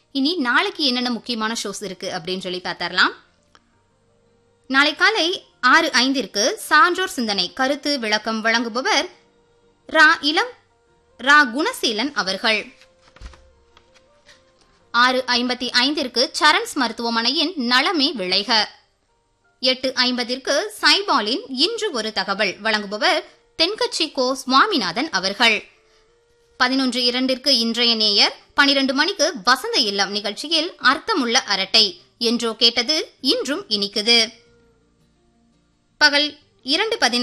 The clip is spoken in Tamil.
இனி நாளைக்கு என்னென்ன முக்கியமான ஷோஸ் இருக்கு அப்படின்னு சொல்லி பார்த்தரலாம் நாளை காலை ஆறு ஐந்திற்கு சான்றோர் சிந்தனை கருத்து விளக்கம் வழங்குபவர் ரா இளம் ரா குணசீலன் அவர்கள் ஆறு ஐம்பத்தி ஐந்திற்கு சரண்ஸ் மருத்துவமனையின் நலமே விளைக எட்டு ஐம்பதிற்கு சைபாலின் இன்று ஒரு தகவல் வழங்குபவர் தென்கட்சி கோ சுவாமிநாதன் அவர்கள் பதினொன்று இரண்டிற்கு இன்றைய நேயர் பனிரெண்டு மணிக்கு வசந்த இல்லம் நிகழ்ச்சியில் அர்த்தமுள்ள அரட்டை என்றோ கேட்டது இன்றும் இனிக்குது பகல் இரண்டு பதினைந்து